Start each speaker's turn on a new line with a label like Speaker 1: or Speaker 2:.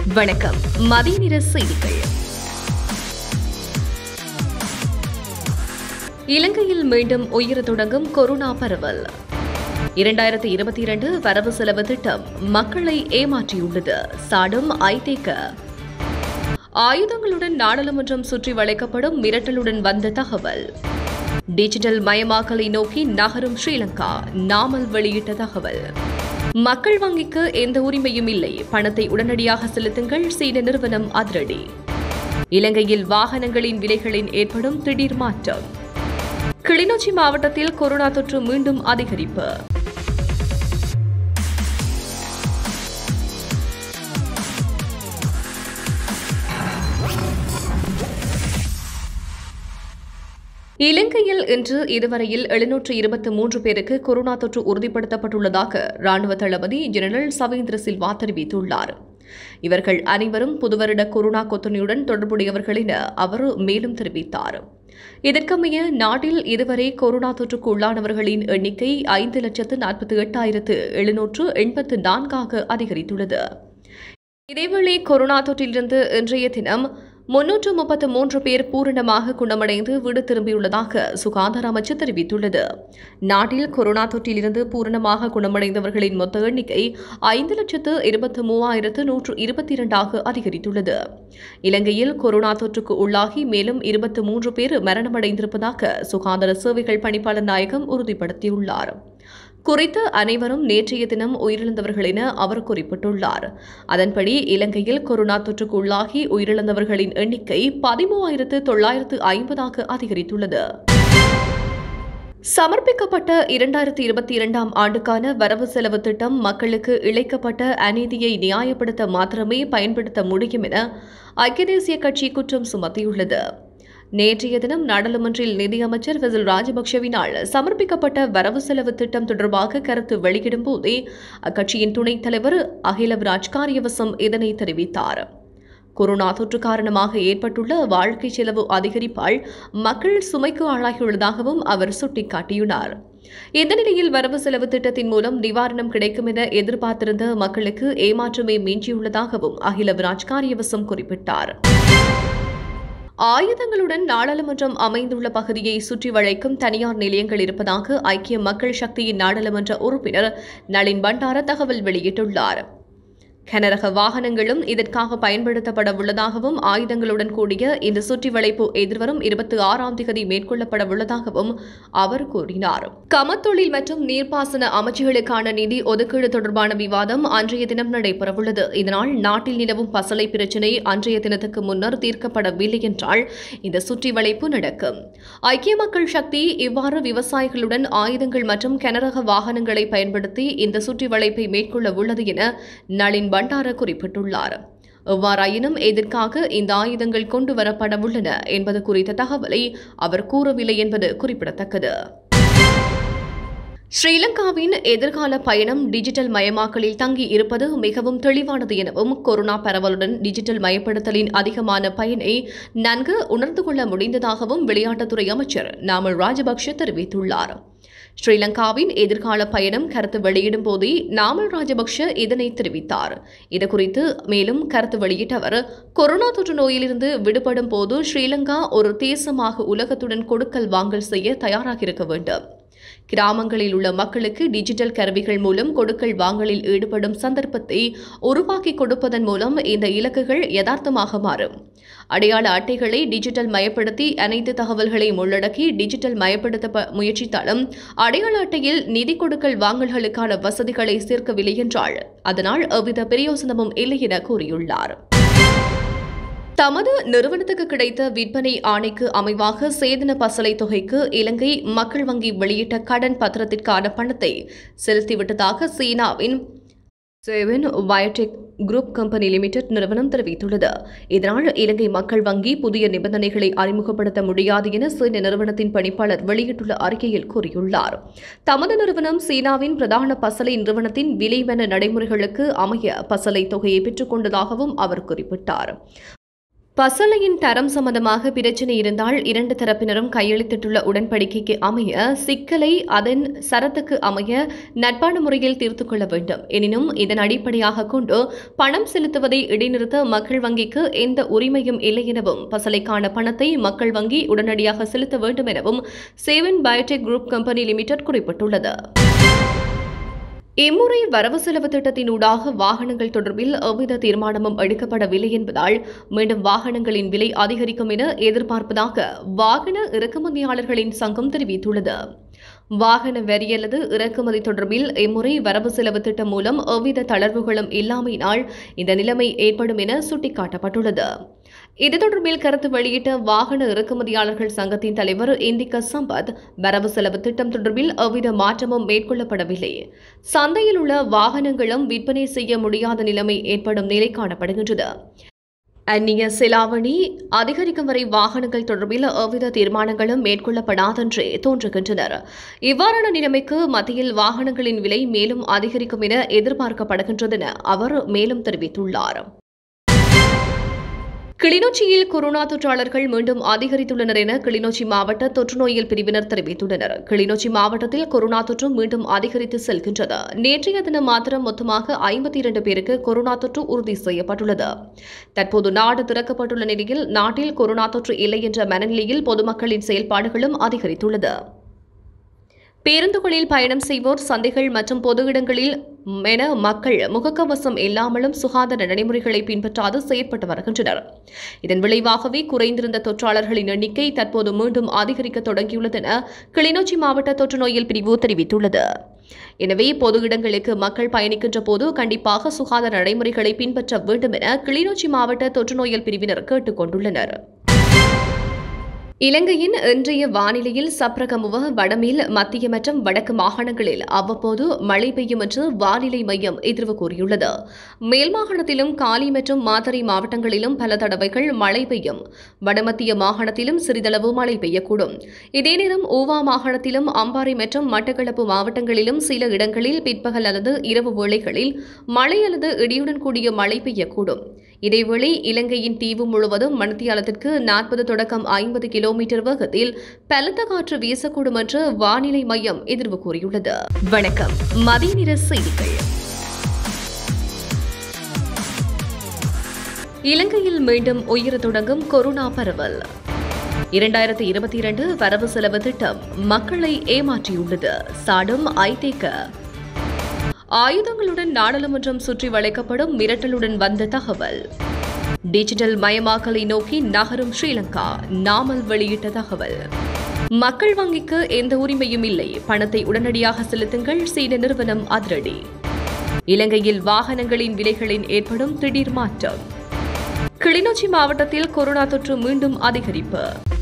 Speaker 1: வணக்கம் மதிய நேர செய்திகள் இலங்கையில் மீண்டும் உயிர தொடங்கும் கொரோனா பரவல் இரண்டாயிரத்தி இருபத்தி இரண்டு வரவு செலவு திட்டம் மக்களை ஏமாற்றியுள்ளது சாடும் ஐதேக ஆயுதங்களுடன் நாடாளுமன்றம் சுற்றி வளைக்கப்படும் மிரட்டலுடன் வந்த தகவல் டிஜிட்டல் மயமாக்கலை நோக்கி நகரும் ஸ்ரீலங்கா நாமல் வெளியிட்ட தகவல் மக்கள் வங்கிக்கு எந்த உரிமையும் இல்லை பணத்தை உடனடியாக செலுத்துங்கள் சீன நிறுவனம் அதிரடி இலங்கையில் வாகனங்களின் விலைகளில் ஏற்படும் திடீர் மாற்றம் கிளிநொச்சி மாவட்டத்தில் கொரோனா தொற்று மீண்டும் அதிகரிப்பு இலங்கையில் இன்று இதுவரையில் எழுநூற்று இருபத்தி மூன்று பேருக்கு கொரோனா தொற்று உறுதிப்படுத்தப்பட்டுள்ளதாக ராணுவ தளபதி ஜெனரல் சவேந்திர சில்வா தெரிவித்துள்ளார் இவர்கள் அனைவரும் புதுவருட கொரோனா கொத்தனையுடன் தொடர்புடையவர்கள் என அவர் மேலும் தெரிவித்தார் இதற்கமைய நாட்டில் இதுவரை கொரோனா தொற்றுக்கு உள்ளானவர்களின் எண்ணிக்கை ஐந்து லட்சத்து நாற்பத்தி எட்டாயிரத்து எழுநூற்று எண்பத்து நான்காக அதிகரித்துள்ளது இதேவேளை கொரோனா தொற்றிலிருந்து இன்றைய தினம் முன்னூற்று முப்பத்து மூன்று பேர் பூரணமாக குணமடைந்து வீடு திரும்பியுள்ளதாக சுகாதார அமைச்சு தெரிவித்துள்ளது நாட்டில் கொரோனா தொற்றிலிருந்து பூரணமாக குணமடைந்தவர்களின் மொத்த எண்ணிக்கை ஐந்து லட்சத்து இருபத்தி மூவாயிரத்து நூற்று இருபத்தி இரண்டாக அதிகரித்துள்ளது இலங்கையில் கொரோனா தொற்றுக்கு உள்ளாகி மேலும் இருபத்தி மூன்று பேர் மரணமடைந்திருப்பதாக சுகாதார சேவைகள் பணிப்பாளர் நாயகம் உறுதிப்படுத்தியுள்ளார் குறித்து அனைவரும் நேற்றைய தினம் உயிரிழந்தவர்கள் என அவர் குறிப்பிட்டுள்ளார் அதன்படி இலங்கையில் கொரோனா தொற்றுக்கு உள்ளாகி உயிரிழந்தவர்களின் எண்ணிக்கை பதிமூவாயிரத்து தொள்ளாயிரத்து ஐம்பதாக அதிகரித்துள்ளது சமர்ப்பிக்கப்பட்ட இரண்டாயிரத்தி இருபத்தி இரண்டாம் ஆண்டுக்கான வரவு செலவு திட்டம் மக்களுக்கு இழைக்கப்பட்ட அநீதியை நியாயப்படுத்த மாத்திரமே பயன்படுத்த முடியும் என ஐக்கிய தேசிய கட்சி குற்றம் சுமத்தியுள்ளது நேற்றைய தினம் நாடாளுமன்றில் நிதியமைச்சர் ஃபசில் ராஜபக்ஷவினால் சமர்ப்பிக்கப்பட்ட வரவு செலவு திட்டம் தொடர்பாக கருத்து வெளியிடும் போதே அக்கட்சியின் துணைத் தலைவர் அகில ராஜ்காரியவசம் இதனை தெரிவித்தார் கொரோனா தொற்று காரணமாக ஏற்பட்டுள்ள வாழ்க்கை செலவு அதிகரிப்பால் மக்கள் சுமைக்கு ஆளாகியுள்ளதாகவும் அவர் சுட்டிக்காட்டியுள்ளார் இந்த நிலையில் வரவு செலவு திட்டத்தின் மூலம் நிவாரணம் கிடைக்கும் என எதிர்பார்த்திருந்த மக்களுக்கு ஏமாற்றமே மிஞ்சியுள்ளதாகவும் அகில ராஜ்காரியவசம் குறிப்பிட்டார் ஆயுதங்களுடன் நாடாளுமன்றம் அமைந்துள்ள பகுதியை சுற்றி வளைக்கும் தனியார் நிலையங்கள் இருப்பதாக ஐக்கிய மக்கள் சக்தியின் நாடாளுமன்ற உறுப்பினர் நளின் பண்டார தகவல் வெளியிட்டுள்ளார் கனரக வாகனங்களும் இதற்காக பயன்படுத்தப்பட உள்ளதாகவும் ஆயுதங்களுடன் கூடிய இந்த சுற்றி வளைப்பு எதிர்வரும் இருபத்தி ஆறாம் தேதி மேற்கொள்ளப்பட உள்ளதாகவும் அவர் கூறினார் கமத்தொழில் மற்றும் நீர்ப்பாசன அமைச்சுகளுக்கான நிதி ஒதுக்கீடு தொடர்பான விவாதம் அன்றைய தினம் நடைபெறவுள்ளது இதனால் நாட்டில் நிலவும் பசலை பிரச்சினை அன்றைய தினத்துக்கு முன்னர் தீர்க்கப்படவில்லை என்றால் இந்த சுற்றி வளைப்பு நடக்கும் ஐக்கிய மக்கள் சக்தி இவ்வாறு விவசாயிகளுடன் ஆயுதங்கள் மற்றும் கனரக வாகனங்களை பயன்படுத்தி இந்த சுற்றி வளைப்பை மேற்கொள்ள உள்ளது என நளின் பண்டார குறிப்பிட்டுள்ளார் எவ்வாறாயினும் எதற்காக இந்த ஆயுதங்கள் கொண்டு வரப்பட உள்ளன என்பது குறித்த தகவலை அவர் கூறவில்லை என்பது குறிப்பிடத்தக்கது ஸ்ரீலங்காவின் எதிர்கால பயணம் டிஜிட்டல் மயமாக்கலில் தங்கி இருப்பது மிகவும் தெளிவானது எனவும் கொரோனா பரவலுடன் டிஜிட்டல் மயப்படுத்தலின் அதிகமான பயனை நன்கு உணர்ந்து கொள்ள முடிந்ததாகவும் விளையாட்டுத்துறை அமைச்சர் நாமல் ராஜபக்ஷ தெரிவித்துள்ளார் ஸ்ரீலங்காவின் எதிர்கால பயணம் கருத்து வெளியிடும் போதே நாமல் ராஜபக்ஷ இதனை தெரிவித்தார் இதுகுறித்து மேலும் கருத்து வெளியிட்ட அவர் கொரோனா தொற்று நோயிலிருந்து விடுபடும் போது ஸ்ரீலங்கா ஒரு தேசமாக உலகத்துடன் கொடுக்கல் வாங்கல் செய்ய தயாராக இருக்க வேண்டும் கிராமங்களில் உள்ள மக்களுக்கு டிஜிட்டல் கருவிகள் மூலம் கொடுக்கல் வாங்கலில் ஈடுபடும் சந்தர்ப்பத்தை உருவாக்கி கொடுப்பதன் மூலம் இந்த இலக்குகள் யதார்த்தமாக மாறும் அடையாள அட்டைகளை டிஜிட்டல் மயப்படுத்தி அனைத்து தகவல்களையும் உள்ளடக்கி டிஜிட்டல் மயப்படுத்த முயற்சித்தாலும் அடையாள அட்டையில் நிதி கொடுக்கல் வாங்கல்களுக்கான வசதிகளை சேர்க்கவில்லை என்றால் அதனால் எவ்வித பிரயோசனமும் இல்லை என கூறியுள்ளார் தமது நிறுவனத்துக்கு கிடைத்த விற்பனை ஆணைக்கு அமைவாக சேதன பசலை தொகைக்கு இலங்கை மக்கள் வங்கி வெளியிட்ட கடன் பத்திரத்திற்கான பணத்தை செலுத்திவிட்டதாக சீனாவின் சேவன் பயோடெக் குரூப் கம்பெனி லிமிடெட் நிறுவனம் தெரிவித்துள்ளது இதனால் இலங்கை மக்கள் வங்கி புதிய நிபந்தனைகளை அறிமுகப்படுத்த முடியாது என சீன நிறுவனத்தின் பணிப்பாளர் வெளியிட்டுள்ள அறிக்கையில் கூறியுள்ளார் தமது நிறுவனம் சீனாவின் பிரதான பசலை நிறுவனத்தின் விலைமன நடைமுறைகளுக்கு அமைய பசலை தொகையை பெற்றுக் கொண்டதாகவும் அவர் குறிப்பிட்டார் பசலையின் தரம் சம்பந்தமாக பிரச்சினை இருந்தால் இரண்டு தரப்பினரும் கையெழுத்திட்டுள்ள உடன்படிக்கைக்கு அமைய சிக்கலை அதன் சரத்துக்கு அமைய நட்பான முறையில் தீர்த்துக் கொள்ள வேண்டும் எனினும் இதன் அடிப்படையாக கொண்டு பணம் செலுத்துவதை இடைநிறுத்த மக்கள் வங்கிக்கு எந்த உரிமையும் இல்லை எனவும் பசலைக்கான பணத்தை மக்கள் வங்கி உடனடியாக செலுத்த வேண்டும் எனவும் சேவன் பயோடெக் குரூப் கம்பெனி லிமிடெட் குறிப்பிட்டுள்ளது இம்முறை வரவு செலவு திட்டத்தினூடாக வாகனங்கள் தொடர்பில் எவ்வித தீர்மானமும் எடுக்கப்படவில்லை என்பதால் மீண்டும் வாகனங்களின் விலை அதிகரிக்கும் என எதிர்பார்ப்பதாக வாகன இறக்குமதியாளர்களின் சங்கம் தெரிவித்துள்ளது வாகன வரி அல்லது இறக்குமதி தொடர்பில் இம்முறை வரவு செலவு திட்டம் மூலம் எவ்வித தளர்வுகளும் இல்லாமையினால் இந்த நிலைமை ஏற்படும் என சுட்டிக்காட்டப்பட்டுள்ளது இது தொடர்பில் கருத்து வெளியிட்ட வாகன இறக்குமதியாளர்கள் சங்கத்தின் தலைவர் இந்திக சம்பத் வரவு செலவு திட்டம் தொடர்பில் எவ்வித மாற்றமும் மேற்கொள்ளப்படவில்லை சந்தையில் உள்ள வாகனங்களும் விற்பனை செய்ய முடியாத நிலைமை ஏற்படும் நிலை காணப்படுகின்றது அந்நிய செலாவணி அதிகரிக்கும் வரை வாகனங்கள் தொடர்பில் எவ்வித தீர்மானங்களும் மேற்கொள்ளப்படாதென்றே தோன்றுகின்றனர் இவ்வாறான நிலைமைக்கு மத்தியில் வாகனங்களின் விலை மேலும் அதிகரிக்கும் என எதிர்பார்க்கப்படுகின்றது என அவர் மேலும் தெரிவித்துள்ளார் கிளிநொச்சியில் கொரோனா தொற்றாளர்கள் மீண்டும் அதிகரித்துள்ளனர் என கிளிநொச்சி மாவட்ட தொற்றுநோயியல் பிரிவினர் தெரிவித்துள்ளனர் கிளிநொச்சி மாவட்டத்தில் கொரோனா தொற்று மீண்டும் அதிகரித்து செல்கின்றது நேற்றைய தினம் மாத்திரம் மொத்தமாக ஐம்பத்தி இரண்டு பேருக்கு கொரோனா தொற்று உறுதி செய்யப்பட்டுள்ளது தற்போது நாடு திறக்கப்பட்டுள்ள நிலையில் நாட்டில் கொரோனா தொற்று இல்லை என்ற மனநிலையில் பொதுமக்களின் செயல்பாடுகளும் அதிகரித்துள்ளது பேருந்துகளில் பயணம் செய்வோர் சந்தைகள் மற்றும் பொது இடங்களில் என மக்கள் முகக்கவசம் இல்லாமலும் சுகாதார நடைமுறைகளை பின்பற்றாது செயற்பட்டு வருகின்றனர் இதன் விளைவாகவே குறைந்திருந்த தொற்றாளர்களின் எண்ணிக்கை தற்போது மீண்டும் அதிகரிக்க தொடங்கியுள்ளது என கிளிநொச்சி மாவட்ட தொற்று நோயியல் பிரிவு தெரிவித்துள்ளது எனவே பொது இடங்களுக்கு மக்கள் பயணிக்கின்ற போது கண்டிப்பாக சுகாதார நடைமுறைகளை பின்பற்ற வேண்டும் என கிளிநொச்சி மாவட்ட தொற்று நோயியல் பிரிவினர் கேட்டுக் கொண்டுள்ளனர் இலங்கையின் இன்றைய வானிலையில் சப்ரகமுவ வடமேல் மத்திய மற்றும் வடக்கு மாகாணங்களில் அவ்வப்போது மழை பெய்யும் என்று வானிலை மையம் எதிர்வு கூறியுள்ளது மேல் மாகாணத்திலும் காலி மற்றும் மாத்தறை மாவட்டங்களிலும் பல தடவைகள் மழை பெய்யும் வடமத்திய மாகாணத்திலும் சிறிதளவு மழை பெய்யக்கூடும் இதே நேரம் ஊவா மாகாணத்திலும் அம்பாறை மற்றும் மட்டக்களப்பு மாவட்டங்களிலும் சில இடங்களில் பிற்பகல் அல்லது இரவு வேளைகளில் மழை அல்லது இடியுடன் கூடிய மழை பெய்யக்கூடும் இதேவேளை இலங்கையின் தீவு முழுவதும் மணித்தியாலத்திற்கு நாற்பது தொடக்கம் ஐம்பது கிலோமீட்டர் வேகத்தில் பலத்த காற்று வீசக்கூடும் என்று வானிலை மையம் எதிர்வு கூறியுள்ளது வணக்கம் மதிய நேர செய்திகள் இலங்கையில் மீண்டும் உயிர தொடங்கும் கொரோனா பரவல் இரண்டாயிரத்தி இருபத்தி இரண்டு வரவு செலவு திட்டம் மக்களை ஏமாற்றியுள்ளது சாடும் ஐதேக ஆயுதங்களுடன் நாடாளுமன்றம் சுற்றி வளைக்கப்படும் மிரட்டலுடன் வந்த தகவல் டிஜிட்டல் மயமாக்கலை நோக்கி நகரும் ஸ்ரீலங்கா நாமல் வெளியிட்ட தகவல் மக்கள் வங்கிக்கு எந்த உரிமையும் இல்லை பணத்தை உடனடியாக செலுத்துங்கள் சீன நிறுவனம் அதிரடி இலங்கையில் வாகனங்களின் விலைகளில் ஏற்படும் திடீர் மாற்றம் கிளிநொச்சி மாவட்டத்தில் கொரோனா தொற்று மீண்டும் அதிகரிப்பு